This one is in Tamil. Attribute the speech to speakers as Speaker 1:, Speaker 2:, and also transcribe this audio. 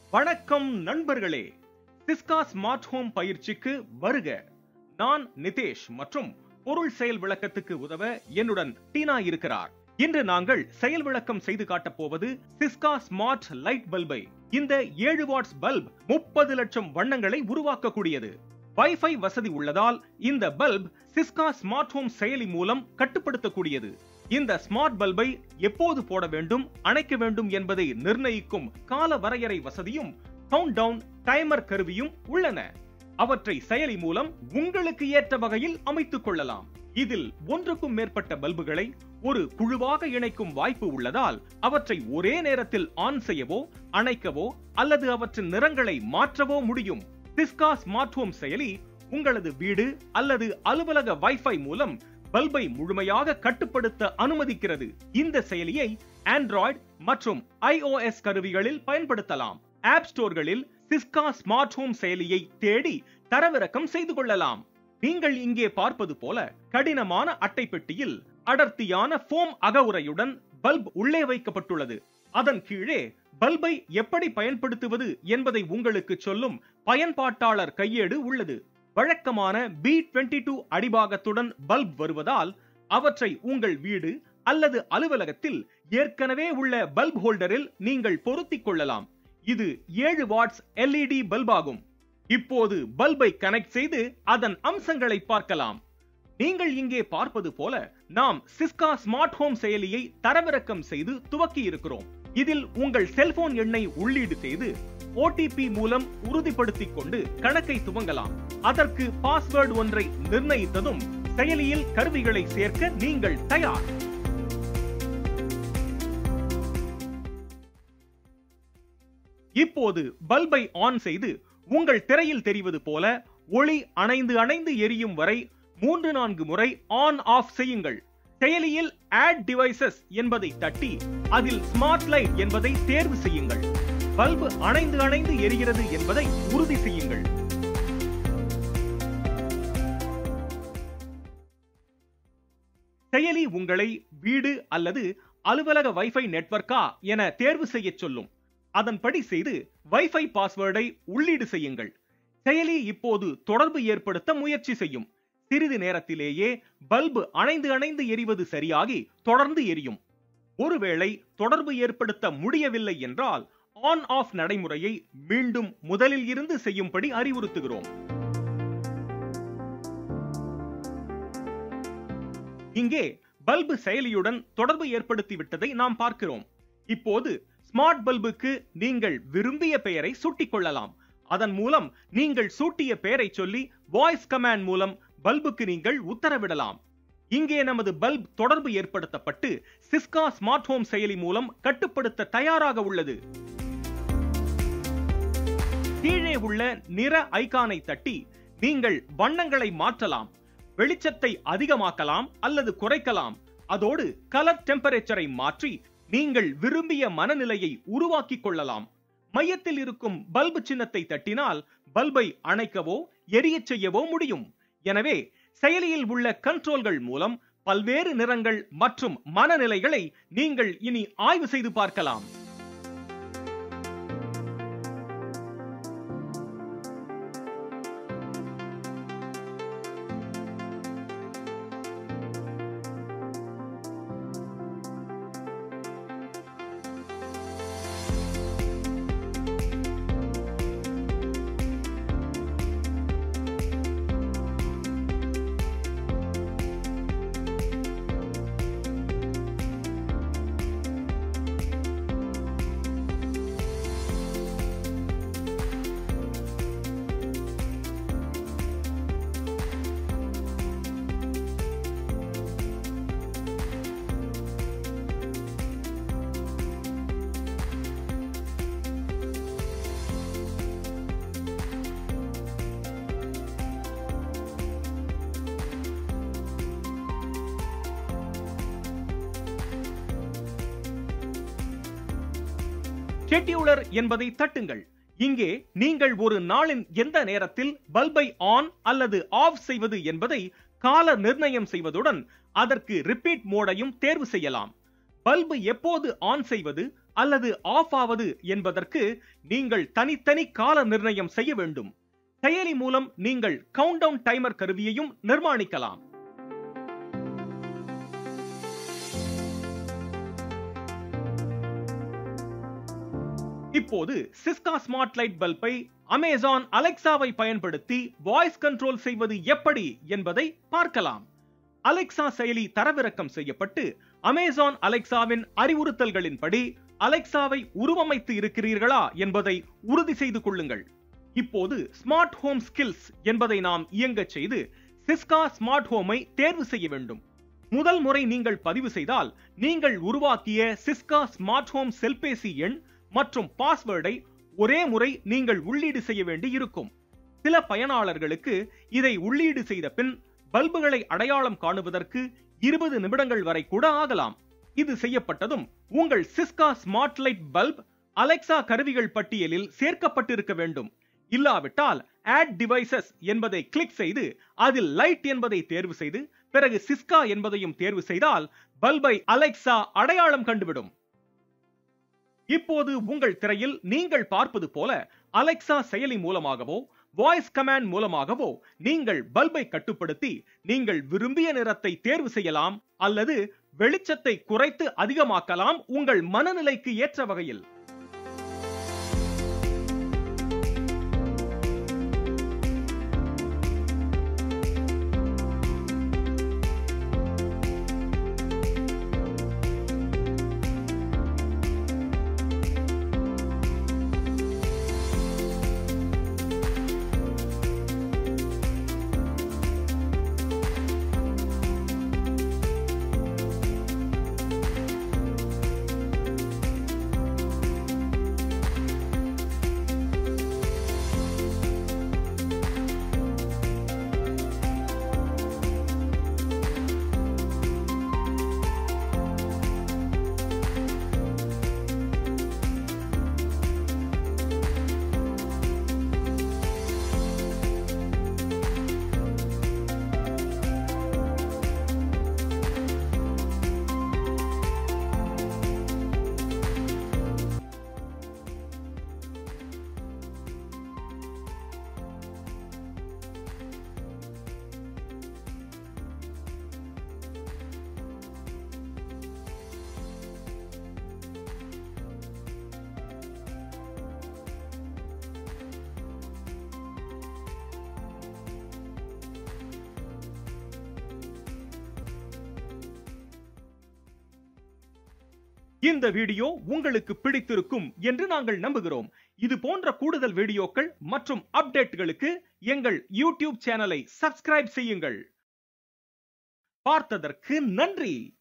Speaker 1: வணக்கம் நண்பர்களே சிஸ்கா ஸ்மார்ட் ஹோம் பயிற்சிக்கு வருக நான் நிதேஷ் மற்றும் பொருள் செயல் விளக்கத்துக்கு உதவ என்னுடன் டீனா இருக்கிறார் இன்று நாங்கள் செயல் விளக்கம் செய்து காட்டப் போவது சிஸ்கா ஸ்மார்ட் லைட் பல்பை இந்த ஏழு வாட்ஸ் பல்ப் முப்பது லட்சம் வண்ணங்களை உருவாக்கக்கூடியது வைஃபை வசதி உள்ளதால் இந்த பல்ப் சிஸ்கா ஸ்மார்ட் ஹோம் செயலி மூலம் கட்டுப்படுத்தக்கூடியது இந்த ஸ்மார்ட் பல்பை எப்போது போட வேண்டும் அணைக்க வேண்டும் என்பதை நிர்ணயிக்கும் கால வரையறை வசதியும் கவுண்ட் டவுன் டைமர் கருவியும் உள்ளன அவற்றை செயலி மூலம் உங்களுக்கு ஏற்ற வகையில் அமைத்துக் கொள்ளலாம் இதில் ஒன்றுக்கும் மேற்பட்ட பல்புகளை ஒரு குழுவாக இணைக்கும் வாய்ப்பு உள்ளதால் அவற்றை ஒரே நேரத்தில் ஆன் செய்யவோ அணைக்கவோ அல்லது அவற்றின் நிறங்களை மாற்றவோ முடியும் சிஸ்கா ஸ்மார்ட் ஹோம் செயலி உங்களது வீடு அல்லது அலுவலக வைஃபை மூலம் பல்பை முழுமையாக கட்டுப்படுத்த அனுமதிக்கிறது இந்த செயலியை ஆண்ட்ராய்டு மற்றும் iOS கருவிகளில் பயன்படுத்தலாம் ஆப் ஸ்டோர்களில் சிஸ்கா ஸ்மார்ட் ஹோம் செயலியை தேடி தரவிறக்கம் செய்து கொள்ளலாம் நீங்கள் இங்கே பார்ப்பது போல கடினமான அட்டை பெட்டியில் அடர்த்தியான ஃபோம் அகவுரையுடன் பல்ப் உள்ளே வைக்கப்பட்டுள்ளது அதன் கீழே பல்பை எப்படி பயன்படுத்துவது என்பதை உங்களுக்கு சொல்லும் பயன்பாட்டாளர் கையேடு உள்ளது வழக்கமான பி டுவெண்ட்டி டூ அடிபாகத்துடன் பல்ப் வருவதால் அவற்றை உங்கள் வீடு அல்லது அலுவலகத்தில் ஏற்கனவே உள்ள பல்ப் ஹோல்டரில் நீங்கள் பொருத்திக் கொள்ளலாம் இது ஏழு வாட்ஸ் எல்இடி பல்ப் ஆகும் இப்போது பல்பை கனெக்ட் செய்து அதன் அம்சங்களை பார்க்கலாம் நீங்கள் இங்கே பார்ப்பது போல நாம் சிஸ்கா ஸ்மார்ட் ஹோம் செயலியை தரவிறக்கம் செய்து துவக்கி இருக்கிறோம் இதில் உங்கள் செல்போன் எண்ணை உள்ளீடு செய்து ஓடிபி மூலம் உறுதிப்படுத்திக் கொண்டு கணக்கை துவங்கலாம் அதற்கு பாஸ்வேர்டு ஒன்றை நிர்ணயித்ததும் செயலியில் கருவிகளை சேர்க்க நீங்கள் தயார் இப்போது பல்பை ஆன் செய்து உங்கள் திரையில் தெரிவது போல ஒளி அணைந்து அணைந்து எரியும் வரை மூன்று நான்கு முறை ஆன் ஆஃப் செய்யுங்கள் செயலியில் ஆட் டிவைசஸ் என்பதை தட்டி அதில் ஸ்மார்ட் லைட் என்பதை தேர்வு செய்யுங்கள் பல்பு அணைந்து அணைந்து எரிகிறது என்பதை உறுதி செய்யுங்கள் செயலி உங்களை வீடு அல்லது அலுவலக வைஃபை நெட்வொர்க்கா என தேர்வு செய்ய சொல்லும் அதன்படி செய்து வைஃபை பாஸ்வேர்டை உள்ளீடு செய்யுங்கள் செயலி இப்போது தொடர்பு ஏற்படுத்த முயற்சி செய்யும் சிறிது நேரத்திலேயே பல்பு அணைந்து அணைந்து எரிவது சரியாகி தொடர்ந்து எரியும் ஒருவேளை தொடர்பு ஏற்படுத்த முடியவில்லை என்றால் ஆன் ஆஃப் நடைமுறையை மீண்டும் முதலில் இருந்து செய்யும்படி அறிவுறுத்துகிறோம் இங்கே பல்பு செயலியுடன் தொடர்பு ஏற்படுத்தி விட்டதை நாம் பார்க்கிறோம் இப்போது ஸ்மார்ட் பல்புக்கு நீங்கள் விரும்பிய பெயரை சூட்டிக் கொள்ளலாம் அதன் மூலம் நீங்கள் சூட்டிய பெயரை சொல்லி வாய்ஸ் கமாண்ட் மூலம் பல்புக்கு நீங்கள் உத்தரவிடலாம் இங்கே நமது பல்ப் தொடர்பு ஏற்படுத்தப்பட்டு சிஸ்கா ஸ்மார்ட் ஹோம் செயலி மூலம் கட்டுப்படுத்த தயாராக உள்ளது கீழே உள்ள நிற ஐகானை தட்டி நீங்கள் வண்ணங்களை மாற்றலாம் வெளிச்சத்தை அதிகமாக்கலாம் அல்லது குறைக்கலாம் அதோடு கலர் டெம்பரேச்சரை மாற்றி நீங்கள் விரும்பிய மனநிலையை உருவாக்கிக் கொள்ளலாம் மையத்தில் இருக்கும் பல்பு சின்னத்தை தட்டினால் பல்பை அணைக்கவோ எரியச் செய்யவோ முடியும் எனவே செயலியில் உள்ள கண்ட்ரோல்கள் மூலம் பல்வேறு நிறங்கள் மற்றும் மனநிலைகளை நீங்கள் இனி ஆய்வு செய்து பார்க்கலாம் ஷெட்யூலர் என்பதை தட்டுங்கள் இங்கே நீங்கள் ஒரு நாளின் எந்த நேரத்தில் பல்பை ஆன் அல்லது ஆஃப் செய்வது என்பதை கால நிர்ணயம் செய்வதுடன் அதற்கு ரிப்பீட் மோடையும் தேர்வு செய்யலாம் பல்பு எப்போது ஆன் செய்வது அல்லது ஆஃப் ஆவது என்பதற்கு நீங்கள் தனித்தனி கால நிர்ணயம் செய்ய வேண்டும் செயலி மூலம் நீங்கள் கவுண்டவுன் டைமர் கருவியையும் நிர்மாணிக்கலாம் இப்போது சிஸ்கா ஸ்மார்ட் லைட் பல்பை அமேசான் அலெக்சாவை பயன்படுத்தி வாய்ஸ் கண்ட்ரோல் செய்வது எப்படி என்பதை பார்க்கலாம் அலெக்சா செயலி தரவிறக்கம் செய்யப்பட்டு அமேசான் அலெக்சாவின் அறிவுறுத்தல்களின்படி அலெக்சாவை உருவமைத்து இருக்கிறீர்களா என்பதை உறுதி செய்து கொள்ளுங்கள் இப்போது ஸ்மார்ட் ஹோம் ஸ்கில்ஸ் என்பதை நாம் இயங்கச் செய்து சிஸ்கா ஸ்மார்ட் ஹோமை தேர்வு செய்ய வேண்டும் முதல் முறை நீங்கள் பதிவு செய்தால் நீங்கள் உருவாக்கிய சிஸ்கா ஸ்மார்ட் ஹோம் செல்பேசி எண் மற்றும் பாஸ்வேர்டை ஒரே முறை நீங்கள் உள்ளீடு செய்ய வேண்டி இருக்கும் சில பயனாளர்களுக்கு இதை உள்ளீடு செய்த பின் பல்புகளை அடையாளம் காணுவதற்கு இருபது நிமிடங்கள் வரை கூட ஆகலாம் இது செய்யப்பட்டதும் உங்கள் Syska smart light bulb Alexa கருவிகள் பட்டியலில் சேர்க்கப்பட்டிருக்க வேண்டும் இல்லாவிட்டால் ஆட் டிவைசஸ் என்பதை கிளிக் செய்து அதில் லைட் என்பதை தேர்வு செய்து பிறகு சிஸ்கா என்பதையும் தேர்வு செய்தால் பல்பை அலெக்சா அடையாளம் கண்டுவிடும் இப்போது உங்கள் திரையில் நீங்கள் பார்ப்பது போல அலெக்சா செயலி மூலமாகவோ வாய்ஸ் கமாண்ட் மூலமாகவோ நீங்கள் பல்பை கட்டுப்படுத்தி நீங்கள் விரும்பிய நிறத்தை தேர்வு செய்யலாம் அல்லது வெளிச்சத்தை குறைத்து அதிகமாக்கலாம் உங்கள் மனநிலைக்கு ஏற்ற வகையில் இந்த வீடியோ உங்களுக்கு பிடித்திருக்கும் என்று நாங்கள் நம்புகிறோம் இது போன்ற கூடுதல் வீடியோக்கள் மற்றும் அப்டேட்களுக்கு எங்கள் யூடியூப் சேனலை சப்ஸ்கிரைப் செய்யுங்கள் பார்த்ததற்கு நன்றி